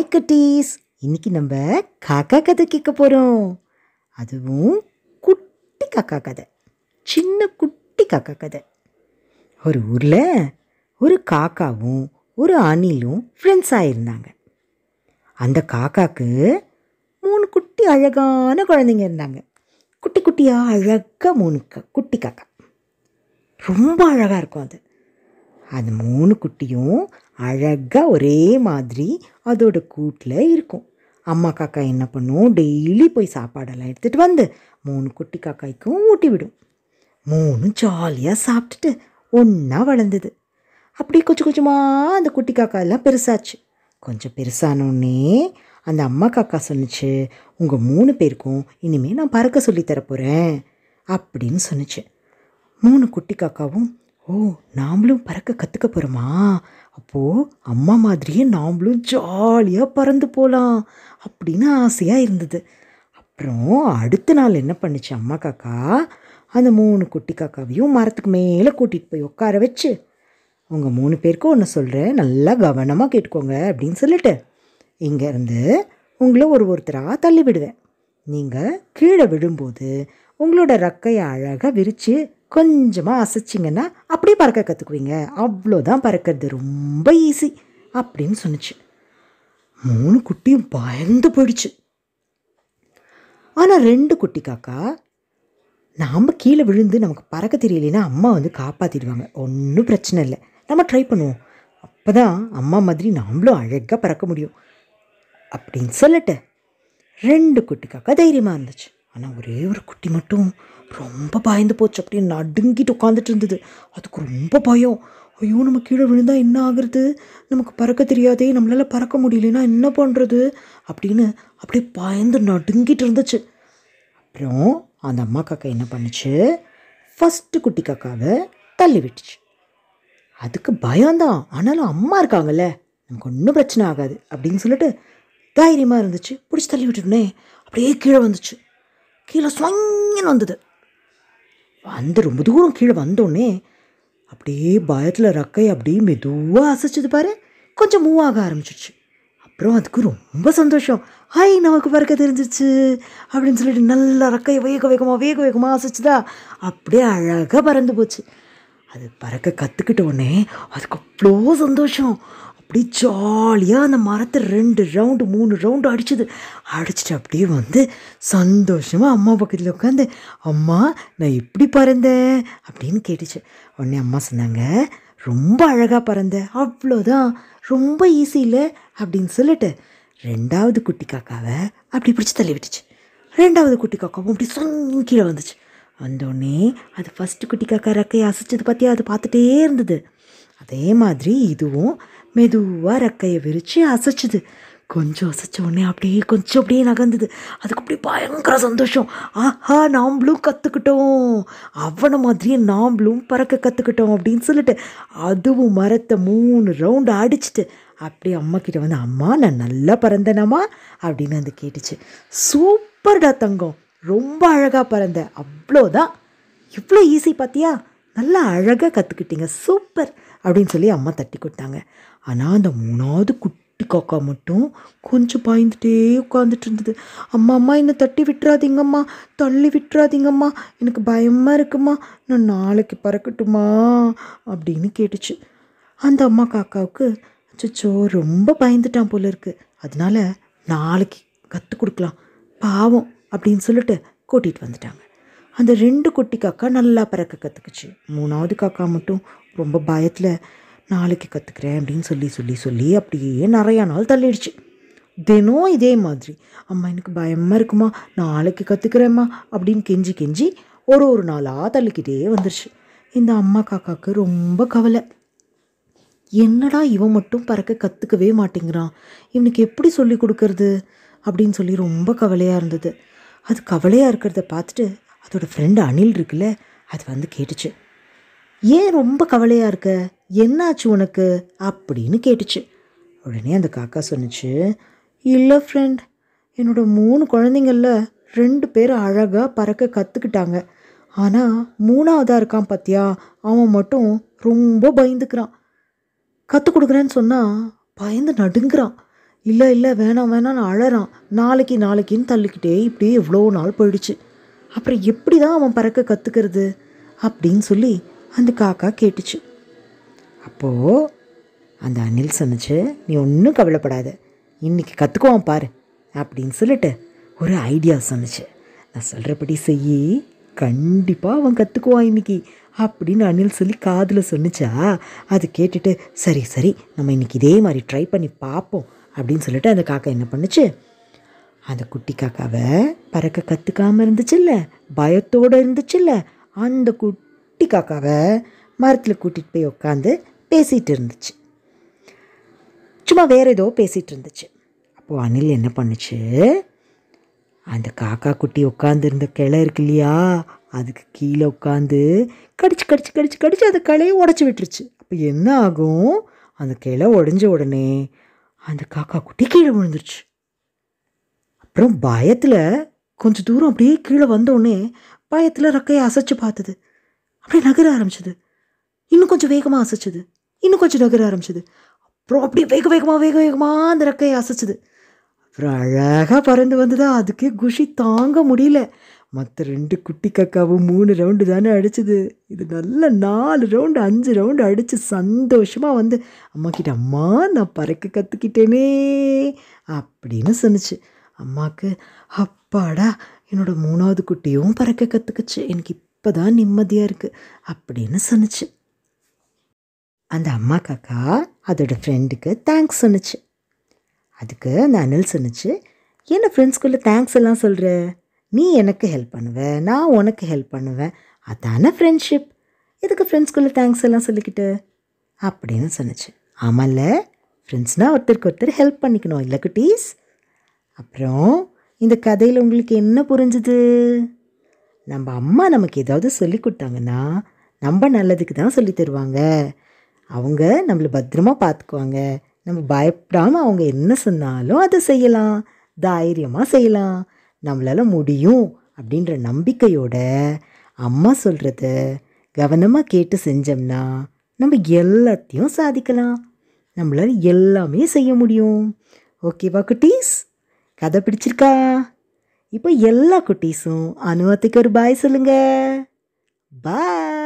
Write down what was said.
குட்டீஸ் இன்னைக்கு நம்ம காக்கா கதை கேட்க போகிறோம் அதுவும் குட்டி காக்கா கதை சின்ன குட்டி காக்கா கதை ஒரு ஊரில் ஒரு காக்காவும் ஒரு அணிலும் ஃப்ரெண்ட்ஸ் ஆயிருந்தாங்க அந்த காக்காக்கு மூணு குட்டி அழகான குழந்தைங்க இருந்தாங்க குட்டி குட்டியாக அழகாக மூணு க- குட்டி காக்கா ரொம்ப அழகாக இருக்கும் அது அது மூணு குட்டியும் அழகாக ஒரே மாதிரி அதோட கூட்டில் இருக்கும் அம்மா காக்கா என்ன பண்ணும் டெய்லி போய் சாப்பாடெல்லாம் எடுத்துகிட்டு வந்து மூணு குட்டி காக்காய்க்கும் ஊட்டி விடும் மூணும் ஜாலியாக சாப்பிட்டுட்டு ஒன்றா வளர்ந்தது அப்படி கொஞ்சம் கொஞ்சமாக அந்த குட்டி காக்கா எல்லாம் பெருசாச்சு கொஞ்சம் பெருசானோடனே அந்த அம்மா காக்கா சொன்னுச்சு உங்கள் மூணு பேருக்கும் இனிமேல் நான் பறக்க சொல்லித் தரப் போகிறேன் அப்படின்னு சொன்னுச்சு மூணு குட்டி காக்காவும் ஓ நாமளும் பறக்க கற்றுக்க போகிறோமா அப்போது அம்மா மாதிரியே நாமளும் ஜாலியாக பறந்து போகலாம் அப்படின்னு ஆசையாக இருந்தது அப்புறம் அடுத்த நாள் என்ன பண்ணுச்சு அம்மா காக்கா அந்த மூணு குட்டி காக்காவையும் மரத்துக்கு மேலே கூட்டிகிட்டு போய் உட்கார வச்சு உங்கள் மூணு பேருக்கும் ஒன்று சொல்கிறேன் நல்லா கவனமாக கேட்டுக்கோங்க அப்படின்னு சொல்லிட்டு இங்கேருந்து உங்களை ஒரு ஒருத்தராக தள்ளி விடுவேன் நீங்கள் கீழே விழும்போது உங்களோட ரக்கையை அழகாக விரித்து கொஞ்சமாக அசைச்சிங்கன்னா அப்படியே பறக்க கற்றுக்குவீங்க அவ்வளோதான் பறக்கிறது ரொம்ப ஈஸி அப்படின்னு சொன்னுச்சு மூணு குட்டியும் பயந்து போயிடுச்சு ஆனால் ரெண்டு குட்டி காக்கா நாம் கீழே விழுந்து நமக்கு பறக்க தெரியலைன்னா அம்மா வந்து காப்பாற்றிடுவாங்க ஒன்றும் பிரச்சனை இல்லை நம்ம ட்ரை பண்ணுவோம் அப்போ தான் அம்மா மாதிரி நாமளும் அழகாக பறக்க முடியும் அப்படின்னு சொல்லிட்டு ரெண்டு குட்டி காக்கா தைரியமாக இருந்துச்சு ஆனால் ஒரே ஒரு குட்டி மட்டும் ரொம்ப பயந்து போச்சு அப்படின்னு நடுங்கிட்டு உட்காந்துட்டு இருந்தது அதுக்கு ரொம்ப பயம் ஐயோ நம்ம கீழே விழுந்தா என்ன ஆகுறது நமக்கு பறக்க தெரியாதே நம்மளால் பறக்க முடியலன்னா என்ன பண்ணுறது அப்படின்னு அப்படியே பயந்து நடுங்கிட்டு இருந்துச்சு அப்புறம் அந்த அம்மா காக்கா என்ன பண்ணுச்சு ஃபஸ்ட்டு குட்டி காக்காவை தள்ளி விட்டுச்சு அதுக்கு பயம்தான் ஆனாலும் அம்மா இருக்காங்கல்ல நமக்கு ஒன்றும் பிரச்சனை ஆகாது அப்படின்னு சொல்லிட்டு தைரியமாக இருந்துச்சு பிடிச்சி தள்ளி விட்டுருனே அப்படியே கீழே வந்துச்சு கீழே சொங்கன்னு வந்தது வந்து ரொம்ப தூரம் கீழே வந்தோடனே அப்படியே பயத்தில் ரக்கை அப்படியே மெதுவாக அசைச்சது பாரு கொஞ்சம் மூவ் ஆக ஆரம்பிச்சிடுச்சு அப்புறம் அதுக்கு ரொம்ப சந்தோஷம் ஹாய் நமக்கு பறக்க தெரிஞ்சிச்சு அப்படின்னு சொல்லிட்டு நல்லா ரக்கையை வேக வேகமாக வேக வேகமாக அசைச்சுதா அப்படியே அழகாக பறந்து போச்சு அது பறக்க கற்றுக்கிட்ட உடனே அதுக்கு அவ்வளோ சந்தோஷம் அப்படியே ஜாலியாக அந்த மரத்தை ரெண்டு ரவுண்டு மூணு ரவுண்டு அடிச்சுது அடிச்சுட்டு அப்படியே வந்து சந்தோஷமாக அம்மா பக்கத்தில் உட்காந்து அம்மா நான் எப்படி பறந்தேன் அப்படின்னு கேட்டுச்சு உடனே அம்மா சொன்னாங்க ரொம்ப அழகாக பறந்த அவ்வளோதான் ரொம்ப ஈஸி இல்லை அப்படின்னு சொல்லிட்டு ரெண்டாவது குட்டி காக்காவை அப்படி பிடிச்சி தள்ளி விட்டுச்சு ரெண்டாவது குட்டி காக்காவும் அப்படி சொங்க கீழே வந்துச்சு வந்தோடனே அது ஃபஸ்ட்டு குட்டி காக்கா ரெக்கையை அசைச்சது பார்த்தியா அது பார்த்துட்டே இருந்தது அதே மாதிரி இதுவும் மெதுவாக ரெக்கையை விரித்து அசைச்சுது கொஞ்சம் அசைச்ச உடனே அப்படியே கொஞ்சம் அப்படியே நகர்ந்தது அதுக்கு அப்படியே பயங்கர சந்தோஷம் ஆஹா நாம்ளும் கற்றுக்கிட்டோம் அவனை மாதிரியே நாம்ளும் பறக்க கற்றுக்கிட்டோம் அப்படின்னு சொல்லிட்டு அதுவும் மரத்தை மூணு ரவுண்டு அடிச்சிட்டு அப்படியே அம்மா கிட்ட வந்து அம்மா நான் நல்லா பறந்தேனாம்மா அப்படின்னு வந்து கேட்டுச்சு சூப்பர்டா தங்கம் ரொம்ப அழகாக பறந்த அவ்வளோதான் இவ்வளோ ஈஸி பார்த்தியா நல்லா அழகாக கற்றுக்கிட்டீங்க சூப்பர் அப்படின்னு சொல்லி அம்மா தட்டி கொடுத்தாங்க ஆனால் அந்த மூணாவது குட்டி காக்கா மட்டும் கொஞ்சம் பயந்துட்டே உட்காந்துட்டு இருந்தது அம்மா அம்மா என்னை தட்டி விட்டுறாதீங்கம்மா தள்ளி விட்டுறாதீங்கம்மா எனக்கு பயமாக இருக்குமா நான் நாளைக்கு பறக்கட்டுமா அப்படின்னு கேட்டுச்சு அந்த அம்மா காக்காவுக்கு அச்சோ ரொம்ப பயந்துட்டான் போல இருக்கு அதனால நாளைக்கு கற்றுக் கொடுக்கலாம் பாவம் அப்படின்னு சொல்லிட்டு கூட்டிகிட்டு வந்துட்டாங்க அந்த ரெண்டு குட்டி காக்கா நல்லா பறக்க கற்றுக்குச்சு மூணாவது காக்கா மட்டும் ரொம்ப பயத்தில் நாளைக்கு கற்றுக்குறேன் அப்படின்னு சொல்லி சொல்லி சொல்லி அப்படியே நிறையா நாள் தள்ளிடுச்சு தினம் இதே மாதிரி அம்மா எனக்கு பயமாக இருக்குமா நாளைக்கு கற்றுக்குறேம்மா அப்படின்னு கெஞ்சி கெஞ்சி ஒரு ஒரு நாளாக தள்ளிக்கிட்டே வந்துருச்சு இந்த அம்மா காக்காவுக்கு ரொம்ப கவலை என்னடா இவன் மட்டும் பறக்க கற்றுக்கவே மாட்டேங்கிறான் இவனுக்கு எப்படி சொல்லி கொடுக்கறது அப்படின்னு சொல்லி ரொம்ப கவலையாக இருந்தது அது கவலையாக இருக்கிறத பார்த்துட்டு அதோட ஃப்ரெண்டு அனில் இருக்குல்ல அது வந்து கேட்டுச்சு ஏன் ரொம்ப கவலையாக இருக்க என்னாச்சு உனக்கு அப்படின்னு கேட்டுச்சு உடனே அந்த காக்கா சொன்னுச்சு இல்லை ஃப்ரெண்ட் என்னோட மூணு குழந்தைங்கள ரெண்டு பேர் அழகாக பறக்க கற்றுக்கிட்டாங்க ஆனால் மூணாவதாக இருக்கான் பார்த்தியா அவன் மட்டும் ரொம்ப பயந்துக்கிறான் கற்றுக் கொடுக்குறேன்னு சொன்னால் பயந்து நடுங்குறான் இல்லை இல்லை வேணாம் வேணாம் நான் அழறான் நாளைக்கு நாளைக்குன்னு தள்ளிக்கிட்டே இப்படியே எவ்வளோ நாள் போயிடுச்சு அப்புறம் எப்படி தான் அவன் பறக்க கற்றுக்கிறது அப்படின்னு சொல்லி அந்த காக்கா கேட்டுச்சு அப்போது அந்த அணில் சொன்னுச்சு நீ ஒன்றும் கவலைப்படாத இன்னைக்கு கற்றுக்குவான் பாரு அப்படின்னு சொல்லிட்டு ஒரு ஐடியா சொன்னுச்சு நான் சொல்கிறபடி செய் கண்டிப்பாக அவன் கற்றுக்குவான் இன்னைக்கு அப்படின்னு அணில் சொல்லி காதில் சொன்னுச்சா அது கேட்டுட்டு சரி சரி நம்ம இன்னைக்கு இதே மாதிரி ட்ரை பண்ணி பார்ப்போம் அப்படின்னு சொல்லிட்டு அந்த காக்கா என்ன பண்ணுச்சு அந்த குட்டி காக்காவை பறக்க கற்றுக்காமல் இருந்துச்சுல்ல பயத்தோடு இருந்துச்சுல்ல அந்த குட்டி காக்காவை மரத்தில் கூட்டிகிட்டு போய் உட்காந்து பேசிகிட்டு இருந்துச்சு சும்மா வேற ஏதோ பேசிகிட்டு இருந்துச்சு அப்போது அணில் என்ன பண்ணுச்சு அந்த காக்கா குட்டி உட்காந்துருந்த கிளை இருக்கு இல்லையா அதுக்கு கீழே உட்காந்து கடிச்சு கடிச்சு கடிச்சு கடிச்சு அந்த கிளையை உடச்சி விட்டுருச்சு அப்போ என்ன ஆகும் அந்த கிளை உடஞ்ச உடனே அந்த காக்கா குட்டி கீழே விழுந்துருச்சு அப்புறம் பயத்தில் கொஞ்சம் தூரம் அப்படியே கீழே வந்தோடனே பயத்தில் ரெக்கையை அசைச்சு பார்த்தது அப்படியே நகர ஆரம்பிச்சது இன்னும் கொஞ்சம் வேகமாக அசைச்சது இன்னும் கொஞ்சம் நகர ஆரம்பிச்சது அப்புறம் அப்படியே வேக வேகமாக வேக வேகமாக அந்த ரெக்கையை அசைச்சது அப்புறம் அழகாக பறந்து வந்ததா அதுக்கே குஷி தாங்க முடியல மற்ற ரெண்டு குட்டி கக்காவும் மூணு ரவுண்டு தானே அடிச்சுது இது நல்ல நாலு ரவுண்டு அஞ்சு ரவுண்டு அடித்து சந்தோஷமாக வந்து அம்மா கிட்ட அம்மா நான் பறக்க கற்றுக்கிட்டேனே அப்படின்னு சொன்னுச்சு அம்மாவுக்கு அப்பாடா என்னோட மூணாவது குட்டியும் பறக்க கற்றுக்குச்சு எனக்கு இப்போ தான் நிம்மதியாக இருக்குது அப்படின்னு சொன்னுச்சு அந்த அம்மா காக்கா அதோட ஃப்ரெண்டுக்கு தேங்க்ஸ் சொன்னுச்சு அதுக்கு அந்த அனில் சொன்னுச்சு என்ன ஃப்ரெண்ட்ஸ்குள்ளே தேங்க்ஸ் எல்லாம் சொல்கிற நீ எனக்கு ஹெல்ப் பண்ணுவ நான் உனக்கு ஹெல்ப் பண்ணுவேன் அதானே ஃப்ரெண்ட்ஷிப் எதுக்கு ஃப்ரெண்ட்ஸ்குள்ளே தேங்க்ஸ் எல்லாம் சொல்லிக்கிட்டு அப்படின்னு சொன்னுச்சு ஆமாம்ல ஃப்ரெண்ட்ஸ்னால் ஒருத்தருக்கு ஒருத்தர் ஹெல்ப் பண்ணிக்கணும் இல்லை குட்டீஸ் அப்புறம் இந்த கதையில் உங்களுக்கு என்ன புரிஞ்சுது நம்ம அம்மா நமக்கு ஏதாவது சொல்லி கொடுத்தாங்கன்னா நம்ம நல்லதுக்கு தான் சொல்லி தருவாங்க அவங்க நம்மளை பத்திரமா பார்த்துக்குவாங்க நம்ம பயப்படாமல் அவங்க என்ன சொன்னாலும் அதை செய்யலாம் தைரியமாக செய்யலாம் நம்மளால முடியும் அப்படின்ற நம்பிக்கையோட அம்மா சொல்கிறத கவனமாக கேட்டு செஞ்சோம்னா நம்ம எல்லாத்தையும் சாதிக்கலாம் நம்மளால எல்லாமே செய்ய முடியும் ஓகேவா குட்டீஸ் கதை பிடிச்சிருக்கா இப்போ எல்லா குட்டீஸும் அனுவத்துக்கு ஒரு பாய் சொல்லுங்க பாய்